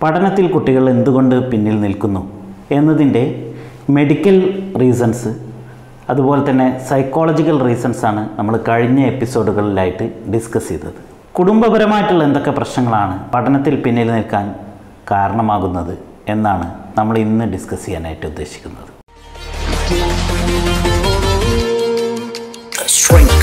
പഠനത്തിൽ കുട്ടികൾ എന്തുകൊണ്ട് പിന്നിൽ നിൽക്കുന്നു എന്നതിൻ്റെ മെഡിക്കൽ റീസൺസ് അതുപോലെ തന്നെ സൈക്കോളജിക്കൽ റീസൺസാണ് നമ്മൾ കഴിഞ്ഞ എപ്പിസോഡുകളിലായിട്ട് ഡിസ്കസ് ചെയ്തത് കുടുംബപരമായിട്ടുള്ള എന്തൊക്കെ പ്രശ്നങ്ങളാണ് പഠനത്തിൽ പിന്നിൽ നിൽക്കാൻ കാരണമാകുന്നത് എന്നാണ് നമ്മൾ ഇന്ന് ഡിസ്കസ് ചെയ്യാനായിട്ട് ഉദ്ദേശിക്കുന്നത് Shrink.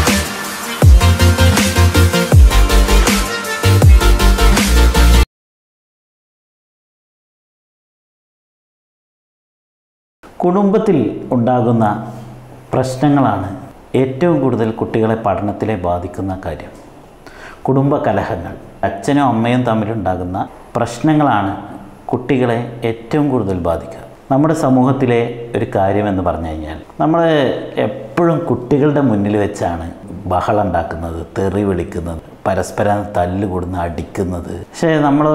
കുടുംബത്തിൽ ഉണ്ടാകുന്ന പ്രശ്നങ്ങളാണ് ഏറ്റവും കൂടുതൽ കുട്ടികളെ പഠനത്തിലെ ബാധിക്കുന്ന കാര്യം കുടുംബ കലഹങ്ങൾ അച്ഛനും അമ്മയും തമ്മിലുണ്ടാകുന്ന പ്രശ്നങ്ങളാണ് കുട്ടികളെ ഏറ്റവും കൂടുതൽ ബാധിക്കുക നമ്മുടെ സമൂഹത്തിലെ ഒരു കാര്യമെന്ന് പറഞ്ഞു കഴിഞ്ഞാൽ നമ്മൾ എപ്പോഴും കുട്ടികളുടെ മുന്നിൽ വെച്ചാണ് ബഹളം ഉണ്ടാക്കുന്നത് തെറി വിളിക്കുന്നത് പരസ്പരം തല്ലുകൂടുന്ന അടിക്കുന്നത് പക്ഷേ നമ്മൾ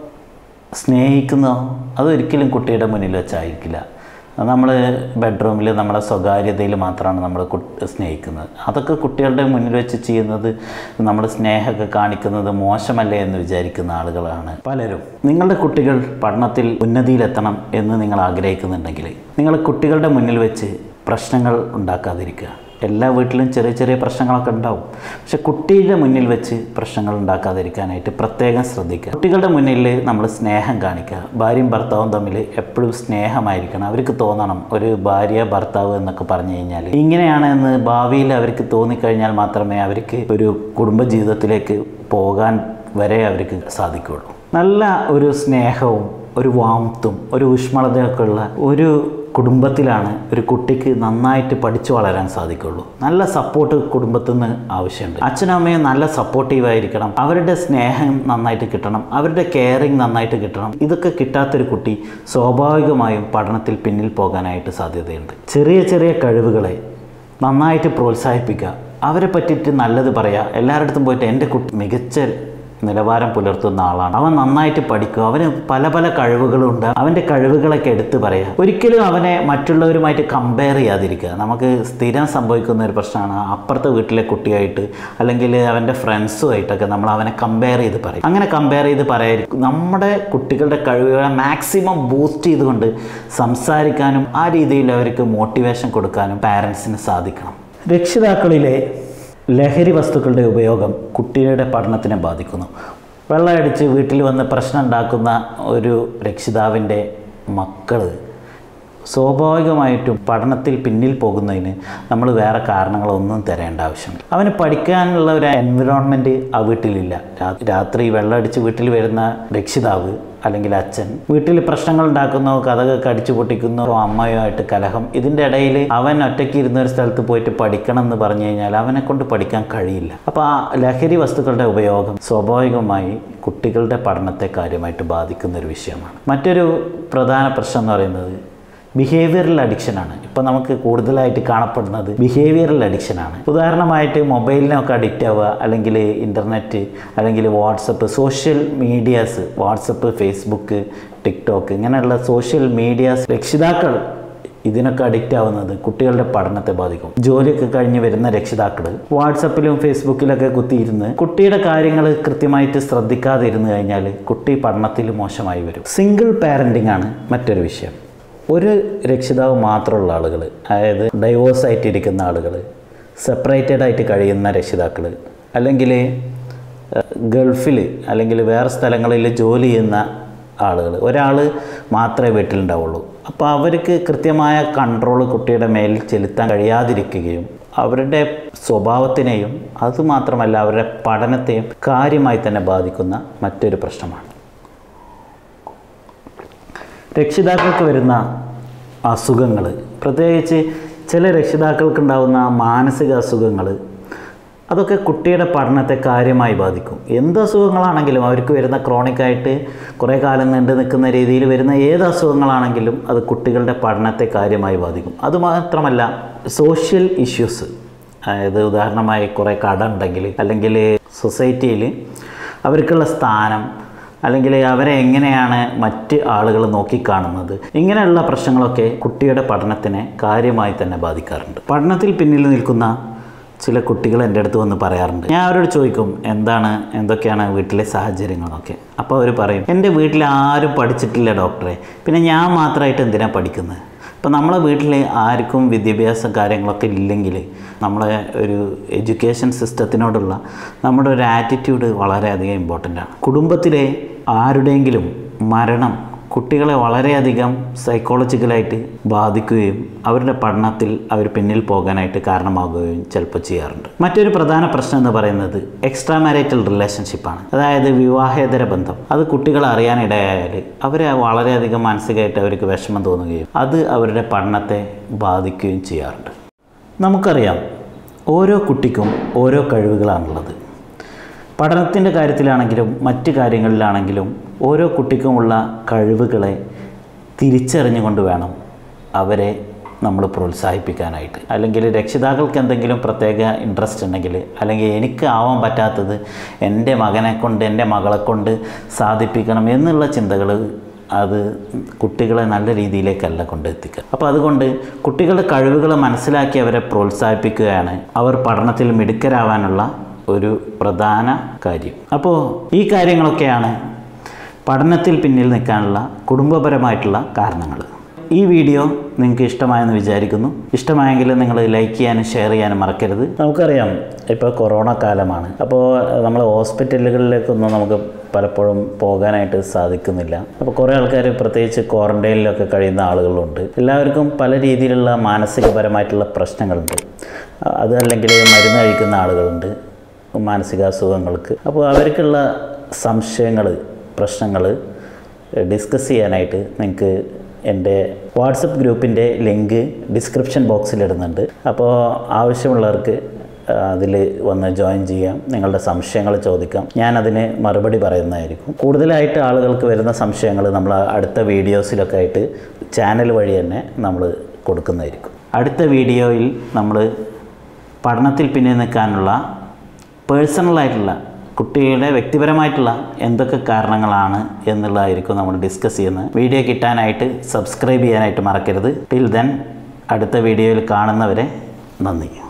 സ്നേഹിക്കുന്നോ അതൊരിക്കലും കുട്ടിയുടെ മുന്നിൽ വെച്ചായിരിക്കില്ല നമ്മൾ ബെഡ്റൂമിൽ നമ്മളെ സ്വകാര്യതയിൽ മാത്രമാണ് നമ്മൾ സ്നേഹിക്കുന്നത് അതൊക്കെ കുട്ടികളുടെ മുന്നിൽ വെച്ച് ചെയ്യുന്നത് നമ്മൾ സ്നേഹമൊക്കെ കാണിക്കുന്നത് മോശമല്ലേ എന്ന് വിചാരിക്കുന്ന ആളുകളാണ് പലരും നിങ്ങളുടെ കുട്ടികൾ പഠനത്തിൽ ഉന്നതിയിലെത്തണം എന്ന് നിങ്ങൾ ആഗ്രഹിക്കുന്നുണ്ടെങ്കിൽ നിങ്ങൾ കുട്ടികളുടെ മുന്നിൽ വെച്ച് പ്രശ്നങ്ങൾ ഉണ്ടാക്കാതിരിക്കുക എല്ലാ വീട്ടിലും ചെറിയ ചെറിയ പ്രശ്നങ്ങളൊക്കെ ഉണ്ടാവും പക്ഷെ കുട്ടിയുടെ മുന്നിൽ വെച്ച് പ്രശ്നങ്ങൾ ഉണ്ടാക്കാതിരിക്കാനായിട്ട് പ്രത്യേകം ശ്രദ്ധിക്കുക കുട്ടികളുടെ മുന്നിൽ നമ്മൾ സ്നേഹം കാണിക്കുക ഭാര്യയും ഭർത്താവും തമ്മിൽ എപ്പോഴും സ്നേഹമായിരിക്കണം അവർക്ക് തോന്നണം ഒരു ഭാര്യ ഭർത്താവ് എന്നൊക്കെ പറഞ്ഞു കഴിഞ്ഞാൽ ഇങ്ങനെയാണ് എന്ന് ഭാവിയിൽ അവർക്ക് തോന്നിക്കഴിഞ്ഞാൽ മാത്രമേ അവർക്ക് ഒരു കുടുംബജീവിതത്തിലേക്ക് പോകാൻ വരെ അവർക്ക് സാധിക്കുകയുള്ളൂ നല്ല ഒരു സ്നേഹവും ഒരു വാമത്തും ഒരു ഊഷ്മളതയൊക്കെ ഉള്ള ഒരു കുടുംബത്തിലാണ് ഒരു കുട്ടിക്ക് നന്നായിട്ട് പഠിച്ചു വളരാൻ സാധിക്കുള്ളൂ നല്ല സപ്പോർട്ട് കുടുംബത്തിൽ നിന്ന് ആവശ്യമുണ്ട് അച്ഛനും അമ്മയും നല്ല സപ്പോർട്ടീവായിരിക്കണം അവരുടെ സ്നേഹം നന്നായിട്ട് കിട്ടണം അവരുടെ കെയറിങ് നന്നായിട്ട് കിട്ടണം ഇതൊക്കെ കിട്ടാത്തൊരു കുട്ടി സ്വാഭാവികമായും പഠനത്തിൽ പിന്നിൽ പോകാനായിട്ട് സാധ്യതയുണ്ട് ചെറിയ ചെറിയ കഴിവുകളെ നന്നായിട്ട് പ്രോത്സാഹിപ്പിക്കുക അവരെ പറ്റിയിട്ട് നല്ലത് പറയുക എല്ലാവരുടെ അടുത്തും പോയിട്ട് എൻ്റെ കുട്ടി മികച്ച നിലവാരം പുലർത്തുന്ന ആളാണ് അവൻ നന്നായിട്ട് പഠിക്കും അവന് പല പല കഴിവുകളുണ്ട് അവൻ്റെ കഴിവുകളൊക്കെ എടുത്തു പറയുക ഒരിക്കലും അവനെ മറ്റുള്ളവരുമായിട്ട് കമ്പയർ ചെയ്യാതിരിക്കുക നമുക്ക് സ്ഥിരം സംഭവിക്കുന്ന ഒരു പ്രശ്നമാണ് അപ്പുറത്തെ വീട്ടിലെ കുട്ടിയായിട്ട് അല്ലെങ്കിൽ അവൻ്റെ ഫ്രണ്ട്സുമായിട്ടൊക്കെ നമ്മൾ അവനെ കമ്പയർ ചെയ്ത് പറയും അങ്ങനെ കമ്പയർ ചെയ്ത് പറയാതിരിക്കും നമ്മുടെ കുട്ടികളുടെ കഴിവുകളെ മാക്സിമം ബൂസ്റ്റ് ചെയ്തുകൊണ്ട് സംസാരിക്കാനും ആ രീതിയിൽ അവർക്ക് മോട്ടിവേഷൻ കൊടുക്കാനും പാരൻസിന് സാധിക്കണം രക്ഷിതാക്കളിലെ ലഹരി വസ്തുക്കളുടെ ഉപയോഗം കുട്ടിയുടെ പഠനത്തിനെ ബാധിക്കുന്നു വെള്ളമടിച്ച് വീട്ടിൽ വന്ന് പ്രശ്നം ഉണ്ടാക്കുന്ന ഒരു രക്ഷിതാവിൻ്റെ മക്കൾ സ്വാഭാവികമായിട്ടും പഠനത്തിൽ പിന്നിൽ പോകുന്നതിന് നമ്മൾ വേറെ കാരണങ്ങളൊന്നും തരേണ്ട ആവശ്യമില്ല അവന് പഠിക്കാനുള്ള ഒരു എൻവിറോൺമെൻറ്റ് ആ വീട്ടിലില്ല രാ- രാത്രി വെള്ളമടിച്ച് വീട്ടിൽ വരുന്ന രക്ഷിതാവ് അല്ലെങ്കിൽ അച്ഛൻ വീട്ടിൽ പ്രശ്നങ്ങൾ ഉണ്ടാക്കുന്നു കഥകൊക്കെ അടിച്ചു പൊട്ടിക്കുന്നു അമ്മയുമായിട്ട് കലഹം ഇതിൻ്റെ ഇടയിൽ അവൻ ഒറ്റയ്ക്ക് ഇരുന്ന ഒരു സ്ഥലത്ത് പോയിട്ട് പഠിക്കണം എന്ന് പറഞ്ഞു കഴിഞ്ഞാൽ അവനെ കൊണ്ട് പഠിക്കാൻ കഴിയില്ല അപ്പോൾ ആ ലഹരി വസ്തുക്കളുടെ ഉപയോഗം സ്വാഭാവികമായി കുട്ടികളുടെ പഠനത്തെ കാര്യമായിട്ട് ബാധിക്കുന്ന ഒരു വിഷയമാണ് മറ്റൊരു പ്രധാന പ്രശ്നം എന്ന് പറയുന്നത് ബിഹേവിയറൽ അഡിക്ഷനാണ് ഇപ്പോൾ നമുക്ക് കൂടുതലായിട്ട് കാണപ്പെടുന്നത് ബിഹേവിയറൽ അഡിക്ഷനാണ് ഉദാഹരണമായിട്ട് മൊബൈലിനൊക്കെ അഡിക്റ്റ് ആവുക അല്ലെങ്കിൽ ഇൻ്റർനെറ്റ് അല്ലെങ്കിൽ WhatsApp social medias WhatsApp Facebook TikTok ഇങ്ങനെയുള്ള സോഷ്യൽ മീഡിയാസ് രക്ഷിതാക്കൾ ഇതിനൊക്കെ അഡിക്റ്റ് ആവുന്നത് കുട്ടികളുടെ പഠനത്തെ ബാധിക്കും ജോലിയൊക്കെ കഴിഞ്ഞ് വരുന്ന രക്ഷിതാക്കൾ വാട്സപ്പിലും ഫേസ്ബുക്കിലൊക്കെ കുത്തിയിരുന്ന് കുട്ടിയുടെ കാര്യങ്ങൾ കൃത്യമായിട്ട് ശ്രദ്ധിക്കാതെ ഇരുന്ന് കഴിഞ്ഞാൽ കുട്ടി പഠനത്തിൽ മോശമായി വരും സിംഗിൾ പാരൻറ്റിംഗ് ആണ് മറ്റൊരു വിഷയം ഒരു രക്ഷിതാവ് മാത്രമുള്ള ആളുകൾ അതായത് ഡൈവോഴ്സ് ആയിട്ടിരിക്കുന്ന ആളുകൾ സെപ്പറേറ്റഡ് ആയിട്ട് കഴിയുന്ന രക്ഷിതാക്കൾ അല്ലെങ്കിൽ ഗൾഫിൽ അല്ലെങ്കിൽ വേറെ സ്ഥലങ്ങളിൽ ജോലി ചെയ്യുന്ന ആളുകൾ ഒരാൾ മാത്രമേ വീട്ടിലുണ്ടാവുള്ളൂ അപ്പോൾ അവർക്ക് കൃത്യമായ കൺട്രോൾ കുട്ടിയുടെ മേൽ ചെലുത്താൻ കഴിയാതിരിക്കുകയും അവരുടെ സ്വഭാവത്തിനെയും അതുമാത്രമല്ല അവരുടെ പഠനത്തെയും കാര്യമായി തന്നെ ബാധിക്കുന്ന മറ്റൊരു പ്രശ്നമാണ് രക്ഷിതാക്കൾക്ക് വരുന്ന അസുഖങ്ങൾ പ്രത്യേകിച്ച് ചില രക്ഷിതാക്കൾക്കുണ്ടാകുന്ന മാനസിക അസുഖങ്ങൾ അതൊക്കെ കുട്ടിയുടെ പഠനത്തെ കാര്യമായി ബാധിക്കും എന്ത് അസുഖങ്ങളാണെങ്കിലും അവർക്ക് വരുന്ന ക്രോണിക്കായിട്ട് കുറേ കാലം നീണ്ടു നിൽക്കുന്ന രീതിയിൽ വരുന്ന ഏത് അസുഖങ്ങളാണെങ്കിലും അത് കുട്ടികളുടെ പഠനത്തെ കാര്യമായി ബാധിക്കും അതുമാത്രമല്ല സോഷ്യൽ ഇഷ്യൂസ് അതായത് ഉദാഹരണമായി കുറേ കട ഉണ്ടെങ്കിൽ അല്ലെങ്കിൽ സൊസൈറ്റിയിൽ അവർക്കുള്ള സ്ഥാനം അല്ലെങ്കിൽ അവരെ എങ്ങനെയാണ് മറ്റ് ആളുകൾ നോക്കിക്കാണുന്നത് ഇങ്ങനെയുള്ള പ്രശ്നങ്ങളൊക്കെ കുട്ടിയുടെ പഠനത്തിനെ കാര്യമായി തന്നെ ബാധിക്കാറുണ്ട് പഠനത്തിൽ പിന്നിൽ നിൽക്കുന്ന ചില കുട്ടികൾ എൻ്റെ അടുത്ത് വന്ന് പറയാറുണ്ട് ഞാൻ അവരോട് ചോദിക്കും എന്താണ് എന്തൊക്കെയാണ് വീട്ടിലെ സാഹചര്യങ്ങളൊക്കെ അപ്പോൾ അവർ പറയും എൻ്റെ വീട്ടിൽ ആരും പഠിച്ചിട്ടില്ല ഡോക്ടറെ പിന്നെ ഞാൻ മാത്രമായിട്ട് എന്തിനാണ് പഠിക്കുന്നത് ഇപ്പം നമ്മളെ വീട്ടിൽ ആർക്കും വിദ്യാഭ്യാസ കാര്യങ്ങളൊക്കെ ഇല്ലെങ്കിൽ നമ്മളെ ഒരു എഡ്യൂക്കേഷൻ സിസ്റ്റത്തിനോടുള്ള നമ്മുടെ ഒരു ആറ്റിറ്റ്യൂഡ് വളരെയധികം ഇമ്പോർട്ടൻ്റ് ആണ് കുടുംബത്തിലെ ആരുടെയെങ്കിലും മരണം കുട്ടികളെ വളരെയധികം സൈക്കോളജിക്കലായിട്ട് ബാധിക്കുകയും അവരുടെ പഠനത്തിൽ അവർ പിന്നിൽ പോകാനായിട്ട് കാരണമാകുകയും ചിലപ്പോൾ ചെയ്യാറുണ്ട് മറ്റൊരു പ്രധാന പ്രശ്നം എന്ന് പറയുന്നത് എക്സ്ട്രാ മാരിറ്റൽ റിലേഷൻഷിപ്പാണ് അതായത് വിവാഹേതര ബന്ധം അത് കുട്ടികൾ അറിയാനിടയായാൽ അവരെ വളരെയധികം മാനസികമായിട്ട് അവർക്ക് വിഷമം തോന്നുകയും അത് അവരുടെ പഠനത്തെ ബാധിക്കുകയും ചെയ്യാറുണ്ട് നമുക്കറിയാം ഓരോ കുട്ടിക്കും ഓരോ കഴിവുകളാണുള്ളത് പഠനത്തിൻ്റെ കാര്യത്തിലാണെങ്കിലും മറ്റ് കാര്യങ്ങളിലാണെങ്കിലും ഓരോ കുട്ടിക്കുമുള്ള കഴിവുകളെ തിരിച്ചറിഞ്ഞുകൊണ്ട് വേണം അവരെ നമ്മൾ പ്രോത്സാഹിപ്പിക്കാനായിട്ട് അല്ലെങ്കിൽ രക്ഷിതാക്കൾക്ക് എന്തെങ്കിലും പ്രത്യേക ഇൻട്രസ്റ്റ് ഉണ്ടെങ്കിൽ അല്ലെങ്കിൽ എനിക്ക് ആവാൻ പറ്റാത്തത് എൻ്റെ മകനെ കൊണ്ട് എൻ്റെ മകളെ കൊണ്ട് സാധിപ്പിക്കണം എന്നുള്ള ചിന്തകൾ അത് കുട്ടികളെ നല്ല രീതിയിലേക്കല്ല കൊണ്ടെത്തിക്കുക അപ്പോൾ അതുകൊണ്ട് കുട്ടികളുടെ കഴിവുകളെ മനസ്സിലാക്കി അവരെ പ്രോത്സാഹിപ്പിക്കുകയാണ് അവർ പഠനത്തിൽ മിടുക്കരാവാനുള്ള ഒരു പ്രധാന കാര്യം അപ്പോൾ ഈ കാര്യങ്ങളൊക്കെയാണ് പഠനത്തിൽ പിന്നിൽ നിൽക്കാനുള്ള കുടുംബപരമായിട്ടുള്ള കാരണങ്ങൾ ഈ വീഡിയോ നിങ്ങൾക്ക് ഇഷ്ടമായെന്ന് വിചാരിക്കുന്നു ഇഷ്ടമായെങ്കിൽ നിങ്ങൾ ലൈക്ക് ചെയ്യാനും ഷെയർ ചെയ്യാനും മറക്കരുത് നമുക്കറിയാം ഇപ്പോൾ കൊറോണ കാലമാണ് അപ്പോൾ നമ്മൾ ഹോസ്പിറ്റലുകളിലേക്കൊന്നും നമുക്ക് പലപ്പോഴും പോകാനായിട്ട് സാധിക്കുന്നില്ല അപ്പോൾ കുറേ ആൾക്കാർ പ്രത്യേകിച്ച് ക്വാറൻറ്റൈനിലൊക്കെ കഴിയുന്ന ആളുകളുണ്ട് എല്ലാവർക്കും പല രീതിയിലുള്ള മാനസികപരമായിട്ടുള്ള പ്രശ്നങ്ങളുണ്ട് അത് അല്ലെങ്കിൽ മരുന്ന് കഴിക്കുന്ന ആളുകളുണ്ട് മാനസികാസുഖങ്ങൾക്ക് അപ്പോൾ അവർക്കുള്ള സംശയങ്ങൾ പ്രശ്നങ്ങൾ ഡിസ്കസ് ചെയ്യാനായിട്ട് നിങ്ങൾക്ക് എൻ്റെ വാട്സപ്പ് ഗ്രൂപ്പിൻ്റെ ലിങ്ക് ഡിസ്ക്രിപ്ഷൻ ബോക്സിൽ ഇടുന്നുണ്ട് അപ്പോൾ ആവശ്യമുള്ളവർക്ക് അതിൽ വന്ന് ജോയിൻ ചെയ്യാം നിങ്ങളുടെ സംശയങ്ങൾ ചോദിക്കാം ഞാൻ അതിന് മറുപടി പറയുന്നതായിരിക്കും കൂടുതലായിട്ട് ആളുകൾക്ക് വരുന്ന സംശയങ്ങൾ നമ്മൾ അടുത്ത വീഡിയോസിലൊക്കെ ആയിട്ട് ചാനൽ വഴി തന്നെ നമ്മൾ കൊടുക്കുന്നതായിരിക്കും അടുത്ത വീഡിയോയിൽ നമ്മൾ പഠനത്തിൽ പിന്നെ നിൽക്കാനുള്ള പേഴ്സണലായിട്ടുള്ള കുട്ടികളുടെ വ്യക്തിപരമായിട്ടുള്ള എന്തൊക്കെ കാരണങ്ങളാണ് എന്നുള്ളതായിരിക്കും നമ്മൾ ഡിസ്കസ് ചെയ്യുന്നത് വീഡിയോ കിട്ടാനായിട്ട് സബ്സ്ക്രൈബ് ചെയ്യാനായിട്ട് മറക്കരുത് ടിൽ ദെൻ അടുത്ത വീഡിയോയിൽ കാണുന്നവരെ നന്ദി